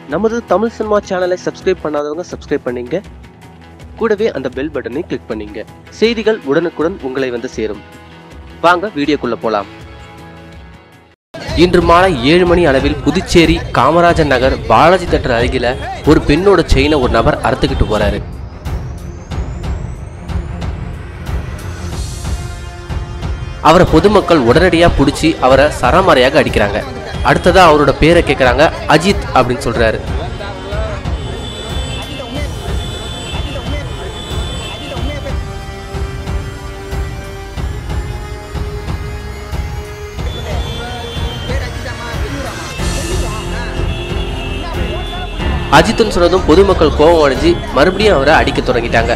நமது தமிழ் சினிமா சேனலை சப்ஸ்கிரைப் பண்ணாதவங்க சப்ஸ்கிரைப் பண்ணீங்க கூடவே அந்த பெல் பட்டனை கிளிக் பண்ணீங்க செய்திகள் உடனுக்குடன் உங்களை வந்து சேரும் வாங்க வீடியோக்குள்ள போலாம் இன்று மாலை ஏழு மணி அளவில் புதுச்சேரி காமராஜர் நகர் பாலாஜி தேட்டர் அருகில ஒரு பெண்ணோட செயினை ஒரு நபர் அறுத்துக்கிட்டு போறாரு அவரை பொதுமக்கள் உடனடியாக பிடிச்சி அவரை சரமாரியாக அடிக்கிறாங்க அடுத்ததா அவரோட பேரை கேட்குறாங்க அஜித் அப்படின்னு சொல்றாரு அஜித்னு சொன்னதும் பொதுமக்கள் கோபம் அடைஞ்சு மறுபடியும் அவரை அடிக்க தொடங்கிட்டாங்க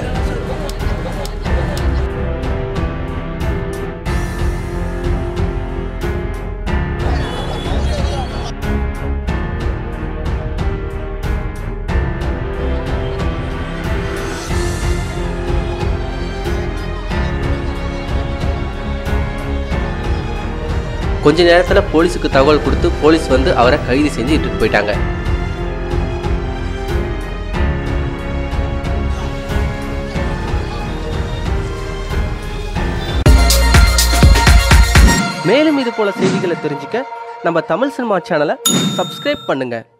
கொஞ்ச நேரத்தில் போலீஸுக்கு தகவல் கொடுத்து போலீஸ் வந்து அவரை கைது செஞ்சு இட்டுட்டு போயிட்டாங்க மேலும் இது போல செய்திகளை தெரிஞ்சுக்க நம்ம தமிழ் சினிமா சேனலை சப்ஸ்கிரைப் பண்ணுங்க